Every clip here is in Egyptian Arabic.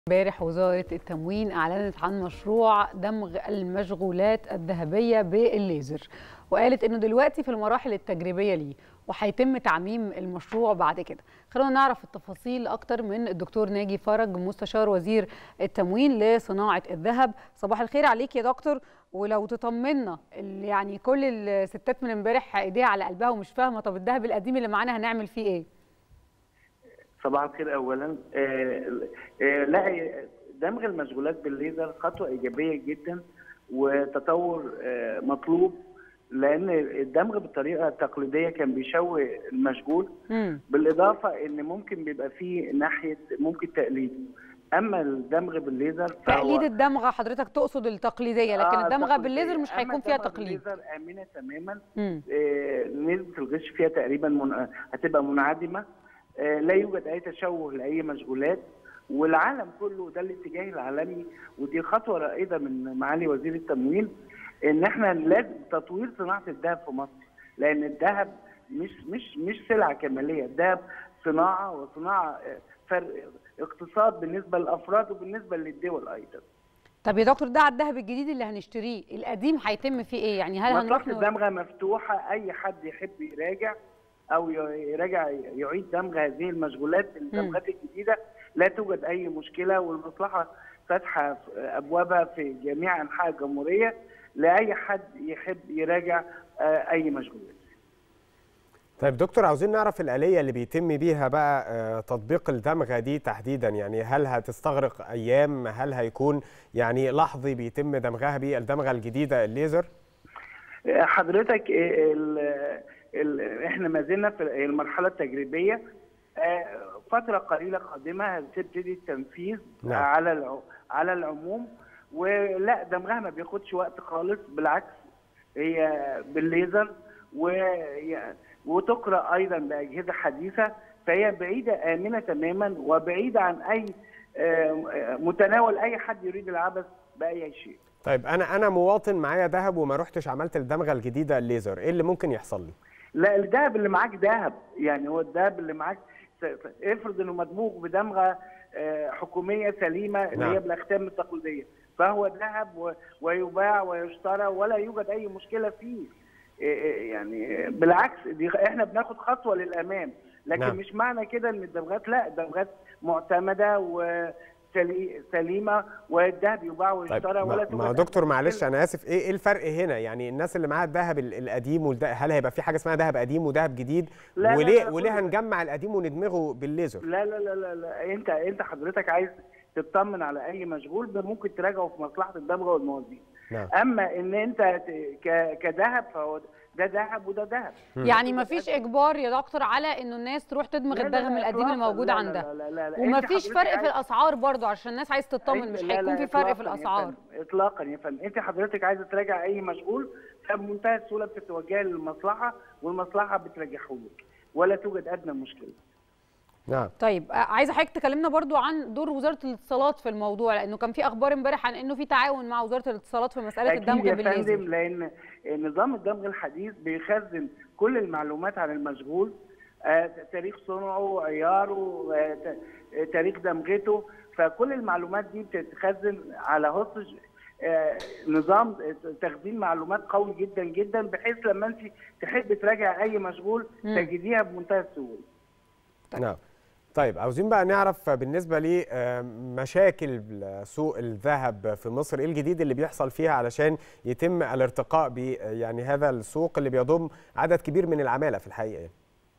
امبارح وزارة التموين أعلنت عن مشروع دمغ المشغولات الذهبية بالليزر وقالت إنه دلوقتي في المراحل التجريبية ليه وهيتم تعميم المشروع بعد كده خلونا نعرف التفاصيل أكتر من الدكتور ناجي فرج مستشار وزير التموين لصناعة الذهب صباح الخير عليك يا دكتور ولو تطمنا ال- يعني كل الستات من امبارح ايديها على قلبها ومش فاهمة طب الذهب القديم اللي معانا هنعمل فيه ايه صباح الخير اولا آه، آه، لا دمغ المشغولات بالليزر خطوه ايجابيه جدا وتطور آه، مطلوب لان الدمغ بالطريقه التقليديه كان بيشوه المشغول مم. بالاضافه ان ممكن بيبقى فيه ناحيه ممكن تقليده اما الدمغ بالليزر فهو تقليد الدمغه حضرتك تقصد التقليديه لكن آه، الدمغه التقليدية. بالليزر مش أما هيكون فيها الدمغة تقليد بالليزر امنه تماما مم. آه، نسبة الغش فيها تقريبا من... هتبقى منعدمة آه، لا يوجد أي تشوه لأي مشغولات والعالم كله ده الاتجاه العالمي ودي خطوة رائدة من معالي وزير التموين إن إحنا لازم تطوير صناعة الذهب في مصر لأن الذهب مش مش مش سلعة كمالية الذهب صناعة وصناعة آه، فرق اقتصاد بالنسبة للأفراد وبالنسبة للدول أيضا طب يا دكتور ده على الذهب الجديد اللي هنشتريه القديم هيتم فيه ايه يعني هل هنروح مصلحة نور... الدمغة مفتوحة أي حد يحب يراجع أو يراجع يعيد دمغ هذه المشغولات الدمغات الجديدة لا توجد أي مشكلة والمصلحة فاتحة أبوابها في جميع أنحاء الجمهورية لأي حد يحب يراجع آه، أي مشغولات طيب دكتور عاوزين نعرف الآلية اللي بيتم بيها بقى آه، تطبيق الدمغة دي تحديدا يعني هل هتستغرق أيام هل هيكون يعني لحظي بيتم دمغها بيه الدمغة الجديدة الليزر حضرتك ال ال احنا ما زلنا في المرحله التجريبيه آه، فتره قليله قادمه هتبتدي التنفيذ نعم. على الع- على العموم ولا دمغها ما بياخدش وقت خالص بالعكس هي بالليزر وهي- وتقرا ايضا باجهزه حديثه فهي بعيده امنه تماما وبعيده عن اي آه، متناول اي حد يريد العبث باي شيء طيب أنا أنا مواطن معايا ذهب وما رحتش عملت الدمغة الجديدة الليزر إيه اللي ممكن يحصل لي؟ لا الذهب اللي معاك ذهب يعني هو الذهب اللي معاك س- س- افرض انه مدموج بدمغه آه، حكوميه سليمه اللي نعم. هي بالاختام التقليديه فهو ذهب و- ويباع ويشترى ولا يوجد اي مشكله فيه آه، آه، يعني بالعكس دي احنا بناخد خطوه للامام لكن نعم. مش معنى كده ان الدمغات لا الدمغات معتمده وسليمه والذهب يباع طيب ويشترى ولا ما توجد ما أي دكتور مشكلة. معلش أنا آسف إيه إيه الفرق هنا؟ يعني الناس اللي معاها الذهب ال- القديم والد... هل هيبقى في حاجة اسمها ذهب قديم وذهب جديد؟ لا، لا، وليه لا، وليه كله- هنجمع القديم وندمغه بالليزر؟ لا لا لا لا, لا. انت انت حضرتك عايز تطمن على اي مشغول ده ممكن تراجعه في مصلحه الدمغه والموازين نعم اما ان انت ت- ك- كذهب فهو ده ذهب وده ذهب يعني ما فيش اجبار يا دكتور على انه الناس تروح تدمغ لا، لا، الدغم لا، القديم إطلاقاً. الموجود لا، لا، عندها لا، لا، لا، لا. وما أنت فيش حضرتك فرق في عايز- الاسعار برضو عشان الناس عايز تطمن مش لا، هيكون لا، في فرق في إطلاقاً يا الاسعار فندم. اطلاقا يا فندم انت حضرتك عايزه تراجع اي مشغول فبمنتهى السهوله بتتوجه للمصلحه والمصلحه بترجعه لك ولا توجد ادنى مشكله نعم طيب آه، عايزه حضرتك تكلمنا برضو عن دور وزاره الاتصالات في الموضوع لانه كان في اخبار امبارح عن انه في تعاون مع وزاره الاتصالات في مساله أكيد الدمغ يا بالليزر فندم لان نظام الدمغ الحديث بيخزن كل المعلومات عن المشغول آه، تاريخ صنعه عياره آه، ت- آه، تاريخ دمغته فكل المعلومات دي بتتخزن على هوستج آه، نظام تخزين معلومات قوي جدا جدا بحيث لما انت تحب تراجع اي مشغول مم. تجديها بمنتهى السهوله نعم طيب عاوزين بقى نعرف بالنسبة لمشاكل سوق الذهب في مصر ايه الجديد اللي بيحصل فيها علشان يتم الارتقاء ب يعني هذا السوق اللي بيضم عدد كبير من العمالة في الحقيقة يعني.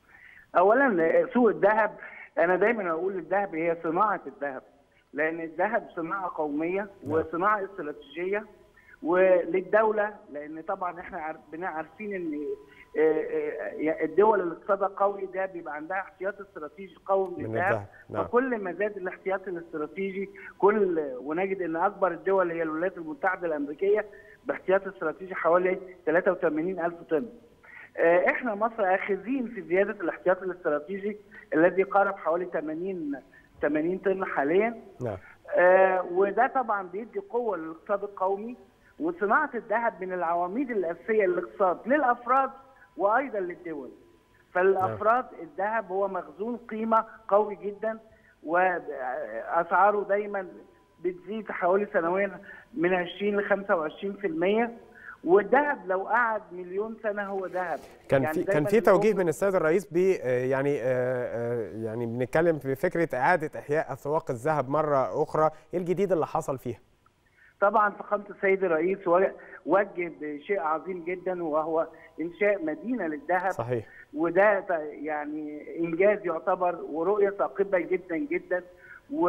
اولا سوق الذهب انا دايما اقول الذهب هي صناعه الذهب لان الذهب صناعه قوميه وصناعه استراتيجيه وللدوله لان طبعا احنا عار- بنا- عارفين ان آه، آه، الدول اللي اقتصادها قوي ده بيبقى عندها احتياط استراتيجي قوي من من الذهب الذهب نعم فكل ما زاد الاحتياط الاستراتيجي كل ونجد ان اكبر الدول هي الولايات المتحده الامريكيه باحتياط استراتيجي حوالي 83 الف طن. آه، احنا مصر اخذين في زياده الاحتياط الاستراتيجي الذي قارب حوالي 80 80 طن حاليا نعم آه، وده طبعا بيدي قوه للاقتصاد القومي وصناعه الذهب من العواميد الاساسيه للاقتصاد للافراد وايضا للدول. فالافراد الذهب هو مخزون قيمه قوي جدا واسعاره دايما بتزيد حوالي سنويا من 20 ل 25% والذهب لو قعد مليون سنه هو ذهب كان يعني في كان دايماً في توجيه بنقول- من السيد الرئيس ب آه، يعني آه، آه، يعني بنتكلم في فكره اعاده احياء اسواق الذهب مره اخرى ايه الجديد اللي حصل فيها طبعا فخامه السيد الرئيس و- وجه بشيء عظيم جدا وهو انشاء مدينه للذهب صحيح وده ت- يعني انجاز يعتبر ورؤيه ثاقبه جدا جدا و...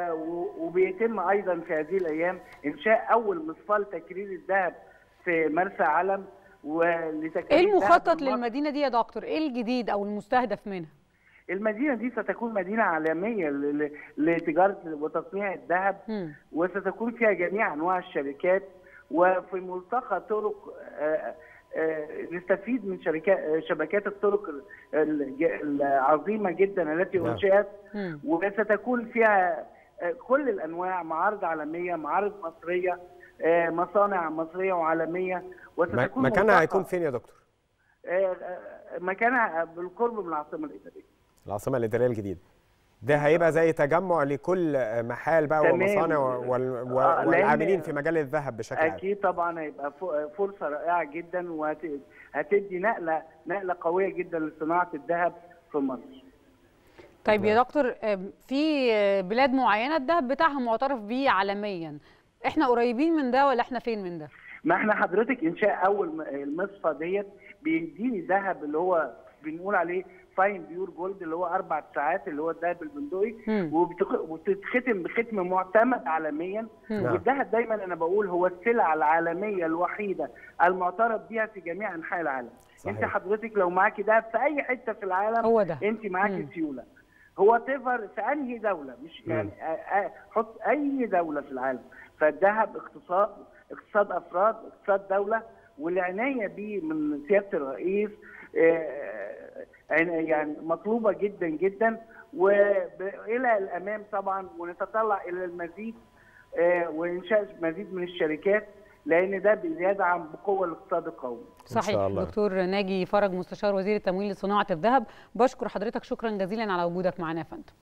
و- وبيتم ايضا في هذه الايام انشاء اول مصفاه لتكرير الذهب في مرسى علم ولتكرير ايه الذهب المخطط المصري. للمدينه دي يا دكتور ايه الجديد او المستهدف منها المدينه دي ستكون مدينه عالميه ل- ل- لتجاره وتصنيع الذهب مم. وستكون فيها جميع انواع الشركات وفي ملتقى طرق آه، آه، نستفيد من شركات شبكات الطرق الج- العظيمه جدا التي نعم. انشئت مم. وستكون فيها آه، كل الانواع معارض عالميه معارض مصريه آه، مصانع مصريه وعالميه م- وستكون مكانها ملتقى- هيكون فين يا دكتور آه، آه، مكانها بالقرب من العاصمه الاداريه العاصمه الاداريه الجديده ده هيبقى زي تجمع لكل آه، محال بقى تمام. ومصانع وال- آه، وال- لأن- والعاملين في مجال الذهب بشكل عام اكيد طبعا هيبقى ف- فرصه رائعه جدا وهتدي نقله نقله قويه جدا لصناعه الذهب في مصر طيب يا دكتور آم، في آه، بلاد معينه الذهب بتاعها معترف بيه عالميا احنا قريبين من ده ولا احنا فين من ده ما احنا حضرتك انشاء اول م- المصفى ديت بيديني ذهب اللي هو بنقول عليه فاين بيور جولد اللي هو اربع ساعات اللي هو الذهب البندقي مم. وبتخ- وبتتختم بختم معتمد عالميا مم. والذهب دايما انا بقول هو السلعه العالميه الوحيده المعترف بها في جميع انحاء العالم صحيح. انت حضرتك لو معاكي ذهب في اي حته في العالم هو ده. انت معاكي مم. سيوله هو تفر في انهي دوله مش مم. يعني آه، آه، حط اي دوله في العالم فالذهب اقتصاد اقتصاد افراد اقتصاد دوله والعنايه بيه من سياده الرئيس آه، يعني مطلوبه جدا جدا والى الامام طبعا ونتطلع الى المزيد آه، وانشاء مزيد من الشركات لان ده بيدعم بقوه الاقتصاد القومي صحيح شاء الله. دكتور ناجي فرج مستشار وزير التمويل لصناعه الذهب بشكر حضرتك شكرا جزيلا على وجودك معنا يا فندم